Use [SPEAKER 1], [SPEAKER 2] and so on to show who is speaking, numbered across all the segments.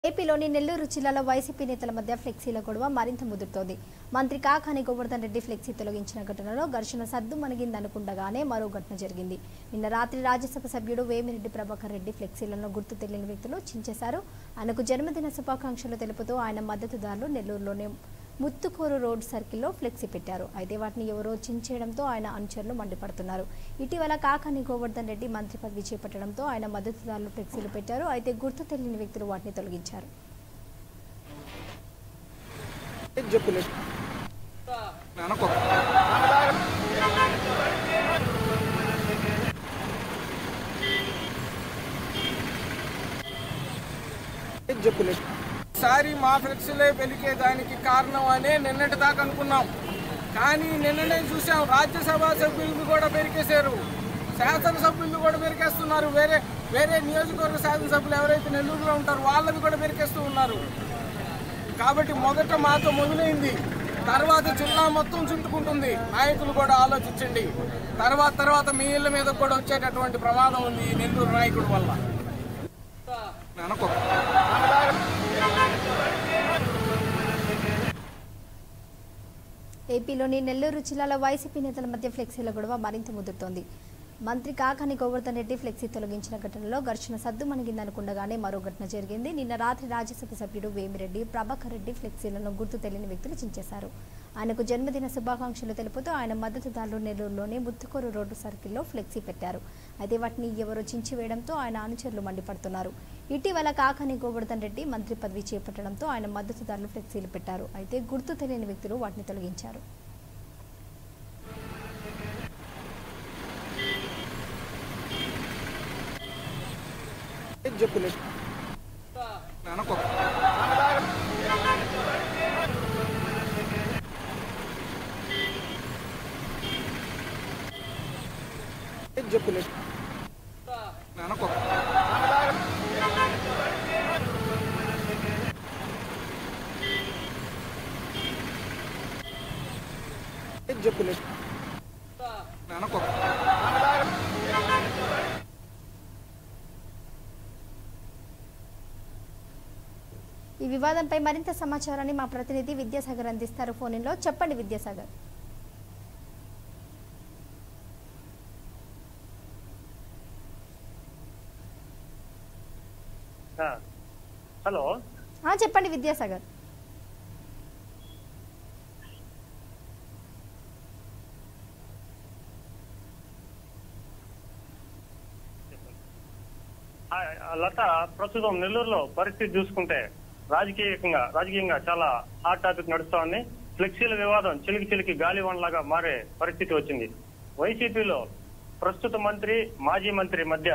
[SPEAKER 1] ఏపీలోని నెల్లూరు జిల్లాలో వైసీపీ నేతల మధ్య ఫ్లెక్సీల గొడవ మరింత ముదురుతోంది మంత్రి కాకాని గోవర్ధన్ రెడ్డి ఫ్లెక్సీ తొలగించిన ఘటనలో ఘర్షణ సద్దు మణిగిందనుకుండగానే మరో ఘటన జరిగింది నిన్న రాత్రి రాజ్యసభ సభ్యుడు వేమిరెడ్డి ప్రభాకర్ రెడ్డి ఫ్లెక్సీలను గుర్తు తెలియని వ్యక్తులు చించేశారు ఆయనకు జన్మదిన శుభాకాంక్షలు తెలుపుతూ ఆయన మద్దతుదారులు నెల్లూరులోని ముత్తుకూరు రోడ్ సర్కిల్లో ఫ్లెక్సీ పెట్టారు అయితే వాటిని ఎవరో చించేయడంతో ఆయన అనుచరులు మండిపడుతున్నారు ఇటీవల కాకాని గోవర్ధన్ రెడ్డి మంత్రి పదవి చేపట్టడంతో ఆయన మద్దతుదారులు ఫ్లెక్సీలు పెట్టారు అయితే గుర్తు తెలియని వ్యక్తులు వాటిని తొలగించారు
[SPEAKER 2] చెప్పులే అనుకో చెప్పులే
[SPEAKER 3] సారి మా ఫ్లెక్సీలే పెరిగే దానికి కారణం అనే నిన్నటి దాకా అనుకున్నాం కానీ నిన్ననే చూసాం రాజ్యసభ సభ్యులు కూడా పెరికేశారు శాసనసభ్యులు కూడా పెరికేస్తున్నారు వేరే వేరే నియోజకవర్గ శాసనసభ్యులు ఎవరైతే నెల్లూరులో ఉంటారో వాళ్ళని కూడా పెరికేస్తూ ఉన్నారు కాబట్టి మొదట మాతో మొదలైంది తర్వాత జిల్లా మొత్తం చుట్టుకుంటుంది నాయకులు కూడా ఆలోచించండి తర్వాత తర్వాత మీ ఇళ్ళ మీద కూడా వచ్చేటటువంటి ప్రమాదం ఉంది ఈ నెల్లూరు నాయకుడి వల్ల
[SPEAKER 2] అనుకో
[SPEAKER 1] ఏపీలోని నెల్లూరు జిల్లాలో వైసీపీ నేతల మధ్య ఫ్లెక్సీల గొడవ మరింత ముదురుతోంది మంత్రి కాకాని గోవర్ధన్ రెడ్డి ఫ్లెక్సీ తొలగించిన ఘటనలో ఘర్షణ సద్దు మణిగిందనుకుండగానే మరో ఘటన జరిగింది నిన్న రాత్రి రాజ్యసభ సభ్యుడు వేమిరెడ్డి ప్రభాకర్ రెడ్డి ఫ్లెక్సీలను గుర్తు తెలియని వ్యక్తులు చించేశారు ఆయనకు జన్మదిన శుభాకాంక్షలు తెలుపుతూ ఆయన మద్దతుదారులు నెల్లూరులోని ముత్తుకూరు రోడ్డు సర్కిల్లో ఫ్లెక్సీ పెట్టారు అయితే వాటిని ఎవరో చించివేయడంతో ఆయన అనుచరులు మండిపడుతున్నారు ఇటీవల కాకాని గోవర్ధన్ రెడ్డి మంత్రి పదవి చేపట్టడంతో ఆయన మద్దతుదారులు ఫ్లెక్సీలు పెట్టారు అయితే గుర్తు తెలియని వ్యక్తులు వాటిని తొలగించారు
[SPEAKER 2] చెప్పులే అనుకో చెప్పులే అనుకో చెప్పులే అనుకో
[SPEAKER 1] ఈ వివాదంపై మరింత సమాచారాన్ని మా ప్రతినిధి విద్యాసాగర్ అందిస్తారు ఫోన్ లో చెప్పండి విద్యాసాగర్
[SPEAKER 4] ఆ, హలో
[SPEAKER 1] ఆ, చెప్పండి విద్యాసాగర్
[SPEAKER 4] ఆ, ఆ, లత ప్రస్తుతం నెల్లూరులో పరిస్థితి చూసుకుంటే రాజకీయంగా రాజకీయంగా చాలా హాట్ టాపిక్ నడుస్తా ఉంది ఫ్లెక్సీల వివాదం చిలికి చిలికి గాలివన్లాగా మారే పరిస్థితి వచ్చింది వైసీపీలో ప్రస్తుత మంత్రి మాజీ మంత్రి మధ్య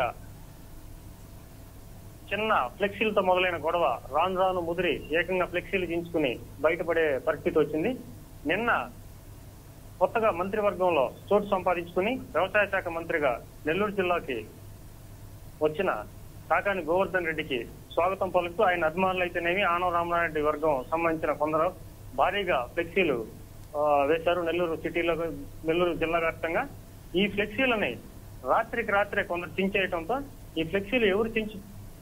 [SPEAKER 4] చిన్న ఫ్లెక్సీలతో మొదలైన గొడవ రాను రాను ముదిరి ఏకంగా ఫ్లెక్సీలు దించుకుని బయటపడే పరిస్థితి వచ్చింది నిన్న కొత్తగా మంత్రివర్గంలో చోటు సంపాదించుకుని వ్యవసాయ శాఖ మంత్రిగా నెల్లూరు జిల్లాకి వచ్చిన కాకాని గోవర్ధన్ రెడ్డికి స్వాగతం పలుకుతూ ఆయన అభిమానులు అయితేనేమి ఆనవ రామనారెడ్డి వర్గం సంబంధించిన కొందరు భారీగా ఫ్లెక్సీలు ఆ, వేశారు నెల్లూరు సిటీలో నెల్లూరు జిల్లా వ్యాప్తంగా ఈ ఫ్లెక్సీలని రాత్రికి రాత్రే కొందరు చించేయటంతో ఈ ఫ్లెక్సీలు ఎవరు చించి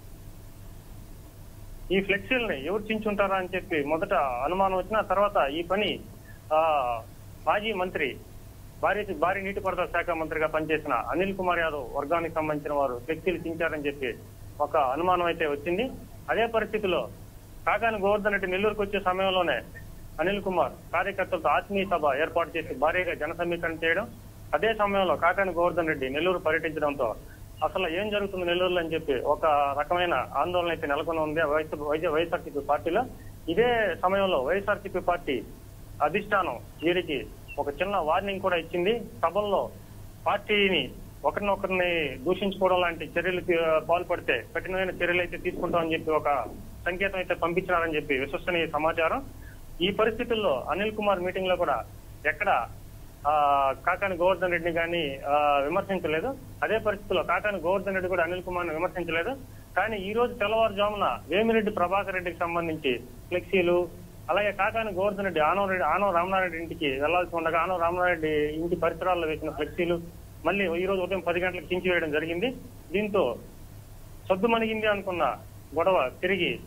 [SPEAKER 4] ఈ ఫ్లెక్సీలని ఎవరు చించుంటారా అని చెప్పి మొదట అనుమానం వచ్చిన తర్వాత ఈ పని ఆ మాజీ మంత్రి భారీ భారీ నీటిపారుదల శాఖ మంత్రిగా పనిచేసిన అనిల్ కుమార్ యాదవ్ వర్గానికి సంబంధించిన వారు ఫ్లెక్సీలు చించారని చెప్పి ఒక అనుమానం అయితే వచ్చింది అదే పరిస్థితిలో కాకాని గోవర్ధన్ రెడ్డి నెల్లూరుకు వచ్చే సమయంలోనే అనిల్ కుమార్ కార్యకర్తలతో ఆత్మీయ సభ ఏర్పాటు చేసి భారీగా జన సమీకరణ చేయడం అదే సమయంలో కాకాని గోవర్ధన్ రెడ్డి నెల్లూరు పర్యటించడంతో అసలు ఏం జరుగుతుంది నెల్లూరులో అని చెప్పి ఒక రకమైన ఆందోళన అయితే నెలకొని ఉంది వైఎస్ వైఎస్ఆర్సీపీ పార్టీలో ఇదే సమయంలో వైఎస్ఆర్సీపీ పార్టీ అధిష్టానం వీరికి ఒక చిన్న వార్నింగ్ కూడా ఇచ్చింది సభల్లో పార్టీని ఒకరినొకరిని దూషించుకోవడం లాంటి చర్యలకు ఆ, పాల్పడితే కఠినమైన చర్యలు అయితే తీసుకుంటామని చెప్పి ఒక సంకేతం అయితే పంపించినారని చెప్పి విశ్వసనీయ సమాచారం ఈ పరిస్థితుల్లో అనిల్ కుమార్ మీటింగ్ లో కూడా ఎక్కడ ఆ, కాకాని గోవర్ధన్ రెడ్డిని కానీ విమర్శించలేదు అదే పరిస్థితుల్లో కాకాని గోవర్ధన్ రెడ్డి కూడా అనిల్ కుమార్ ని విమర్శించలేదు కానీ ఈ రోజు తెల్లవారుజామున వేమిరెడ్డి ప్రభాకర్ రెడ్డికి సంబంధించి ఫ్లెక్సీలు అలాగే కాకాని గోవర్ధన్ రెడ్డి ఆనవ రెడ్డి ఆనవ రామనారెడ్డి ఇంటికి వెళ్లాల్సి ఉండగా ఆనవ రామనారెడ్డి ఇంటి పరిసరాల్లో వేసిన ఫ్లెక్సీలు మళ్ళీ ఈ రోజు ఉదయం పది గంటలకు చించి వేయడం జరిగింది దీంతో సద్దు మణిగింది అనుకున్న గొడవ తిరిగి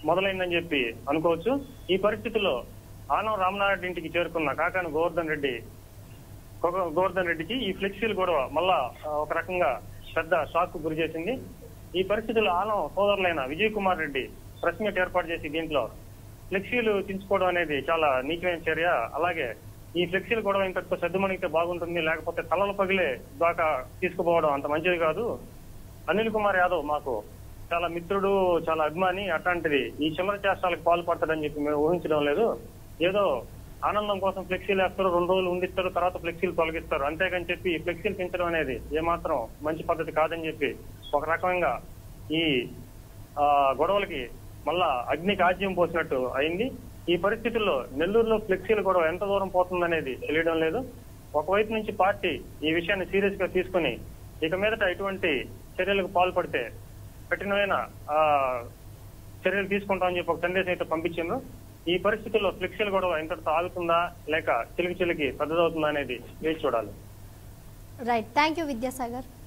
[SPEAKER 4] మొదలైందని చెప్పి అనుకోవచ్చు ఈ పరిస్థితుల్లో ఆనం రామనారాయణ ఇంటికి చేరుకున్న కాకాని గోవర్ధన్ రెడ్డి గో- గోవర్ధన్ రెడ్డికి ఈ ఫ్లెక్సీలు గొడవ మళ్ళా ఆ, ఒక రకంగా పెద్ద షాక్ కు గురి చేసింది ఈ పరిస్థితుల్లో ఆనం సోదరులైన విజయ్ కుమార్ రెడ్డి ప్రెస్ మీట్ ఏర్పాటు చేసి దీంట్లో ఫ్లెక్సీలు చించుకోవడం అనేది చాలా నీచమైన చర్య అలాగే ఈ ఫ్లెక్సీలు గొడవ ఇంతటితో సర్దుమణిగితే బాగుంటుంది లేకపోతే తలలు పగిలే దాకా తీసుకుపోవడం అంత మంచిది కాదు అనిల్ కుమార్ యాదవ్ మాకు చాలా మిత్రుడు చాలా అభిమాని అట్లాంటిది ఈ చిల్లర చేష్టాలకు పాల్పడతాడని చెప్పి మేము ఊహించడం లేదు ఏదో ఆనందం కోసం ఫ్లెక్సీలు వేస్తారు రెండు రోజులు ఉండిస్తారు తర్వాత ఫ్లెక్సీలు తొలగిస్తారు అంతేగాని చెప్పి ఈ ఫ్లెక్సీలు పెంచడం అనేది ఏమాత్రం మంచి పద్ధతి కాదని చెప్పి ఒక రకంగా ఈ ఆ గొడవలకి మళ్ళా అగ్నికి ఆజ్యం పోసినట్టు అయింది ఈ పరిస్థితుల్లో నెల్లూరులో ఫ్లెక్సీలు గొడవ ఎంత దూరం పోతుందనేది తెలియడం లేదు ఒకవైపు నుంచి పార్టీ ఈ విషయాన్ని సీరియస్ గా తీసుకుని ఇక మీదట ఎటువంటి చర్యలకు పాల్పడితే కఠినమైన ఆ చర్యలు తీసుకుంటామని చెప్పి ఒక సందేశం అయితే పంపించిండ్రు ఈ పరిస్థితుల్లో ఫ్లెక్సీలు గొడవ ఇంతటితో ఆగుతుందా లేక చిలికి చిలికి పెద్దదవుతుందా అనేది వేచి చూడాలి
[SPEAKER 1] రైట్ థ్యాంక్ యూ విద్యాసాగర్